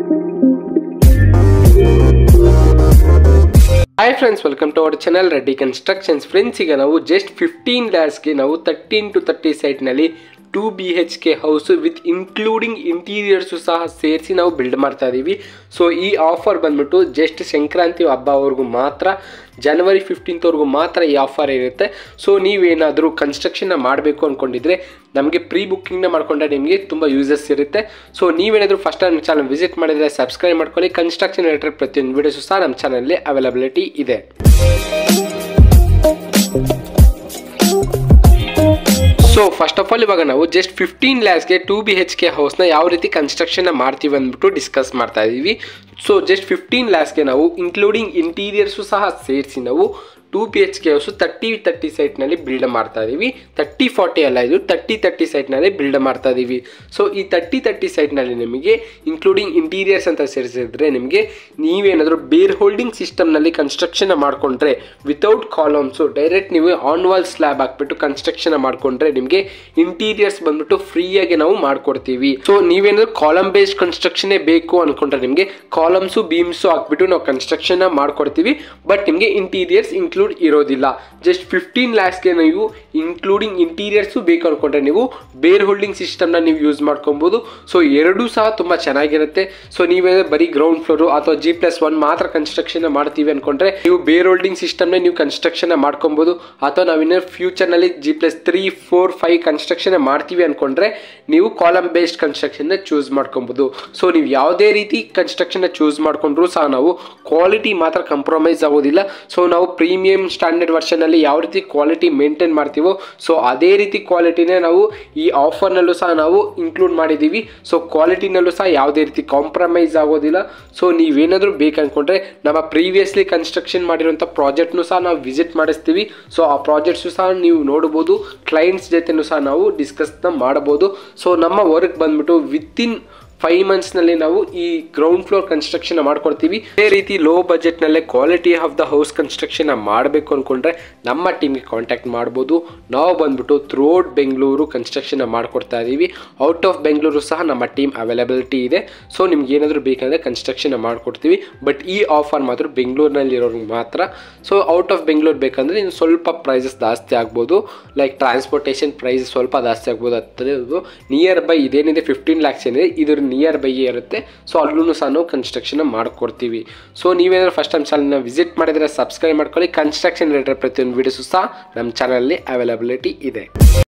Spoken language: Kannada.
hi friends welcome to our channel Reddy constructions friends ಈಗ ನಾವು ಜಸ್ಟ್ ಫಿಫ್ಟೀನ್ ಲ್ಯಾಕ್ಸ್ಗೆ ನಾವು ತರ್ಟೀನ್ ಟು ತರ್ಟಿ ಸೈಟ್ನಲ್ಲಿ two B H K house with including interiors ಸಹ ಸೇರಿಸಿ ನಾವು ಬಿಲ್ಡ್ ಮಾಡ್ತಾ ಇದ್ದೀವಿ ಸೊ ಈ ಆಫರ್ ಬಂದ್ಬಿಟ್ಟು ಜಸ್ಟ್ ಸಂಕ್ರಾಂತಿ ಹಬ್ಬವರೆಗೂ ಮಾತ್ರ ಜನವರಿ ಫಿಫ್ಟೀನ್ತ್ವರೆಗೂ ಮಾತ್ರ ಈ ಆಫರ್ ಇರುತ್ತೆ ಸೊ ನೀವೇನಾದರೂ ಕನ್ಸ್ಟ್ರಕ್ಷನ್ನ ಮಾಡಬೇಕು ಅಂದ್ಕೊಂಡಿದ್ರೆ ನಮಗೆ ಪ್ರೀ ಬುಕ್ಕಿಂಗ್ನ ಮಾಡ್ಕೊಂಡ್ರೆ ನಿಮಗೆ ತುಂಬ ಯೂಸಸ್ ಇರುತ್ತೆ ಸೊ ನೀವೇನಾದರೂ ಫಸ್ಟ್ ಟೈಮ್ ಚಾನಲ್ ವಿಸಿಟ್ ಮಾಡಿದರೆ ಸಬ್ಸ್ಕ್ರೈಬ್ ಮಾಡ್ಕೊಳ್ಳಿ ಕನ್ಸ್ಟ್ರಕ್ಷನ್ ರಿಲೇಟೆಡ್ ಪ್ರತಿಯೊಂದು ವೀಡಿಯೋಸು ಸಹ ನಮ್ಮ ಚಾನಲಲ್ಲಿ ಅವೈಲಬಿಲಿಟಿ ಇದೆ ಸೊ ಫಸ್ಟ್ ಆಫ್ ಆಲ್ ಇವಾಗ ನಾವು ಜಸ್ಟ್ ಫಿಫ್ಟೀನ್ ಲ್ಯಾಕ್ಸ್ಗೆ ಟೂ ಬಿ ಹೆಚ್ ಕೆ ಹೌಸ್ನ ಯಾವ ರೀತಿ ಕನ್ಸ್ಟ್ರಕ್ಷನ್ನ ಮಾಡ್ತೀವಿ ಅಂದ್ಬಿಟ್ಟು ಡಿಸ್ಕಸ್ ಮಾಡ್ತಾ ಇದ್ದೀವಿ ಸೊ ಜಸ್ಟ್ ಫಿಫ್ಟೀನ್ ಲ್ಯಾಕ್ಸ್ಗೆ ನಾವು ಇನ್ಕ್ಲೂಡಿಂಗ್ ಇಂಟೀರಿಯರ್ಸು ಸಹ ಸೇರಿಸಿ ನಾವು two B H K house thirty thirty ಸೈಟ್ನಲ್ಲಿ ಬಿಲ್ಡ್ ಮಾಡ್ತಾ ಇದ್ದೀವಿ ತರ್ಟಿ ಫಾರ್ಟಿ ಅಲ್ಲ ಇದು ತರ್ಟಿ ತರ್ಟಿ ಸೈಟ್ನಲ್ಲಿ ಬಿಲ್ಡ್ ಮಾಡ್ತಾ ಇದ್ದೀವಿ ಸೊ ಈ ತರ್ಟಿ ತರ್ಟಿ ಸೈಟ್ನಲ್ಲಿ ನಿಮಗೆ ಇನ್ಕ್ಲೂಡಿಂಗ್ ಇಂಟೀರಿಯರ್ಸ್ ಅಂತ ಸೇರಿಸಿದ್ರೆ ನಿಮಗೆ ನೀವೇನಾದರೂ ಬೇರ್ ಹೋಲ್ಡಿಂಗ್ ಸಿಸ್ಟಮ್ನಲ್ಲಿ ಕನ್ಸ್ಟ್ರಕ್ಷನ್ ಮಾಡಿಕೊಂಡ್ರೆ ವಿತೌಟ್ ಕಾಲಮ್ಸು ಡೈರೆಕ್ಟ್ ನೀವು ಆನ್ ವಾಲ್ ಸ್ಲ್ಯಾಬ್ ಹಾಕ್ಬಿಟ್ಟು ಕನ್ಸ್ಟ್ರಕ್ಷನ್ ಮಾಡಿಕೊಂಡ್ರೆ ನಿಮಗೆ ಇಂಟೀರಿಯರ್ಸ್ ಬಂದ್ಬಿಟ್ಟು ಫ್ರೀಯಾಗಿ ನಾವು ಮಾಡ್ಕೊಡ್ತೀವಿ ಸೊ ನೀವೇನಾದ್ರು ಕಾಲಮ್ ಬೇಸ್ಡ್ ಕನ್ಸ್ಟ್ರಕ್ಷನ್ ಬೇಕು ಅನ್ಕೊಂಡ್ರೆ ನಿಮಗೆ ಕಾಲಮ್ಸು ಬೀಮ್ಸು ಹಾಕ್ಬಿಟ್ಟು ನಾವು ಕನ್ಸ್ಟ್ರಕ್ಷನ್ ಮಾಡ್ಕೊಡ್ತೀವಿ ಬಟ್ ನಿಮಗೆ ಇಂಟೀರಿಯರ್ಸ್ ಇನ್ಕ್ಲೂಡ್ ಇರೋದಿಲ್ಲ ಜಸ್ಟ್ ಫಿಫ್ಟೀನ್ ಲ್ಯಾಕ್ಸ್ಗೆ ನೀವು ಇನ್ಕ್ಲೂಡಿಂಗ್ ಇಂಟೀರಿಯರ್ಸು ಬೇಕು ಅನ್ಕೊಂಡ್ರೆ ನೀವು ಬೇರ್ ಹೋಲ್ಡಿಂಗ್ ಸಿಸ್ಟಮ್ನ ನೀವು ಯೂಸ್ ಮಾಡ್ಕೊಬೋದು ಸೊ ಎರಡೂ ಸಹ ತುಂಬ ಚೆನ್ನಾಗಿರುತ್ತೆ ಸೊ ನೀವೇ ಬರೀ ಗ್ರೌಂಡ್ ಫ್ಲೋರು ಅಥವಾ ಜಿ ಪ್ಲಸ್ ಒನ್ ಮಾತ್ರ ಕನ್ಸ್ಟ್ರಕ್ಷನ್ ಮಾಡ್ತೀವಿ ಅನ್ಕೊಂಡ್ರೆ ನೀವು ಬೇರ್ ಹೋಲ್ಡಿಂಗ್ ಸಿಸ್ಟಮ್ನ ನೀವು ಕನ್ಸ್ಟ್ರಕ್ಷನ್ ಮಾಡ್ಕೊಬೋದು ಅಥವಾ ನಾವಿನ್ನ ಫ್ಯೂಚರ್ನಲ್ಲಿ G plus three four five construction ಮಾಡ್ತೀವಿ ಅನ್ಕೊಂಡ್ರೆ ನೀವು ಕಾಲಮ್ ಬೇಸ್ಡ್ ಕನ್ಸ್ಟ್ರಕ್ಷನ್ನ ಚೂಸ್ ಮಾಡ್ಕೊಬೋದು ಸೊ ನೀವು ಯಾವುದೇ ರೀತಿ ಕನ್ಸ್ಟ್ರಕ್ಷನ್ನ ಚೂಸ್ ಮಾಡ್ಕೊಂಡ್ರು ಸಹ ನಾವು ಕ್ವಾಲಿಟಿ ಮಾತ್ರ ಕಂಪ್ರಮೈಸ್ ಆಗೋದಿಲ್ಲ ಸೊ ನಾವು ಪ್ರೀಮಿಯಂ ಸ್ಟ್ಯಾಂಡರ್ಡ್ ವರ್ಷನಲ್ಲಿ ಯಾವ ರೀತಿ ಕ್ವಾಲಿಟಿ ಮೇಂಟೈನ್ ಮಾಡ್ತೀವೋ ಸೊ ಅದೇ ರೀತಿ ಕ್ವಾಲಿಟಿನೇ ನಾವು ಈ ಆಫರ್ನಲ್ಲೂ ಸಹ ನಾವು ಇನ್ಕ್ಲೂಡ್ ಮಾಡಿದ್ದೀವಿ ಸೊ ಕ್ವಾಲಿಟಿನಲ್ಲೂ ಸಹ ಯಾವುದೇ ರೀತಿ ಕಾಂಪ್ರಮೈಸ್ ಆಗೋದಿಲ್ಲ ಸೊ ನೀವೇನಾದರೂ ಬೇಕನ್ಕೊಂಡ್ರೆ ನಮ್ಮ ಪ್ರೀವಿಯಸ್ಲಿ ಕನ್ಸ್ಟ್ರಕ್ಷನ್ ಮಾಡಿರುವಂಥ ಪ್ರಾಜೆಕ್ಟ್ನು ಸಹ ನಾವು ವಿಸಿಟ್ ಮಾಡಿಸ್ತೀವಿ ಸೊ ಆ ಪ್ರಾಜೆಕ್ಟ್ಸು ಸಹ ನೀವು ನೋಡ್ಬೋದು ಕ್ಲೈಂಟ್ಸ್ ಜೊತೆನೂ ಸಹ ನಾವು ಡಿಸ್ಕಸ್ನ ಮಾಡ್ಬೋದು ಸೊ ನಮ್ಮ ವರ್ಕ್ ಬಂದ್ಬಿಟ್ಟು ವಿತಿನ್ ಫೈವ್ ಮಂತ್ಸ್ನಲ್ಲಿ ನಾವು ಈ ಗ್ರೌಂಡ್ ಫ್ಲೋರ್ ಕನ್ಸ್ಟ್ರಕ್ಷನ್ ಮಾಡ್ಕೊಡ್ತೀವಿ ಇದೇ ರೀತಿ ಲೋ ಬಜೆಟ್ನಲ್ಲೇ quality of the house construction ಮಾಡಬೇಕು ಅಂದ್ಕೊಂಡ್ರೆ ನಮ್ಮ ಟೀಮ್ಗೆ ಕಾಂಟ್ಯಾಕ್ಟ್ ಮಾಡ್ಬೋದು ನಾವು ಬಂದ್ಬಿಟ್ಟು ಥ್ರೂಔಟ್ ಬೆಂಗಳೂರು ಕನ್ಸ್ಟ್ರಕ್ಷನ್ ಮಾಡ್ಕೊಡ್ತಾ ಇದ್ದೀವಿ ಔಟ್ ಆಫ್ ಬೆಂಗಳೂರು ಸಹ ನಮ್ಮ ಟೀಮ್ ಅವೈಲಬಿಲಿಟಿ ಇದೆ ಸೊ ನಿಮ್ಗೆ ಏನಾದರೂ ಬೇಕಂದರೆ ಕನ್ಸ್ಟ್ರಕ್ಷನ್ ಮಾಡ್ಕೊಡ್ತೀವಿ ಬಟ್ ಈ ಆಫರ್ ಮಾತ್ರ ಬೆಂಗಳೂರಿನಲ್ಲಿ ಇರೋರಿಗೆ ಮಾತ್ರ ಸೊ ಔಟ್ ಆಫ್ ಬೆಂಗಳೂರು ಬೇಕಂದರೆ ಇನ್ನು ಸ್ವಲ್ಪ ಪ್ರೈಸಸ್ ಜಾಸ್ತಿ ಆಗ್ಬೋದು ಲೈಕ್ ಟ್ರಾನ್ಸ್ಪೋರ್ಟೇಷನ್ ಪ್ರೈಸ್ ಸ್ವಲ್ಪ ಜಾಸ್ತಿ ಆಗ್ಬೋದು ಅದು ನಿಯರ್ ಬೈ ಇದೇನಿದೆ ಫಿಫ್ಟೀನ್ ಲ್ಯಾಕ್ಸ್ ಏನಿದೆ ಇದ್ರ ನಿಯರ್ ಬೈ ಇರುತ್ತೆ ಸೊ ಅಲ್ಲೂ ಸಹ ನಾವು ಕನ್ಸ್ಟ್ರಕ್ಷನ್ ಮಾಡ್ಕೊಡ್ತೀವಿ ಸೊ ನೀವೇನಾದ್ರು ಫಸ್ಟ್ ಟೈಮ್ ಚಾನಲ್ನ ವಿಸಿಟ್ ಮಾಡಿದರೆ ಸಬ್ಸ್ಕ್ರೈಬ್ ಮಾಡ್ಕೊಳ್ಳಿ ಕನ್ಸ್ಟ್ರಕ್ಷನ್ ರಿಲೇಟೆಡ್ ಪ್ರತಿಯೊಂದು ವೀಡಿಯೋಸು ಸಹ ನಮ್ಮ ಚಾನಲಲ್ಲಿ ಅವೈಲಬಿಲಿಟಿ ಇದೆ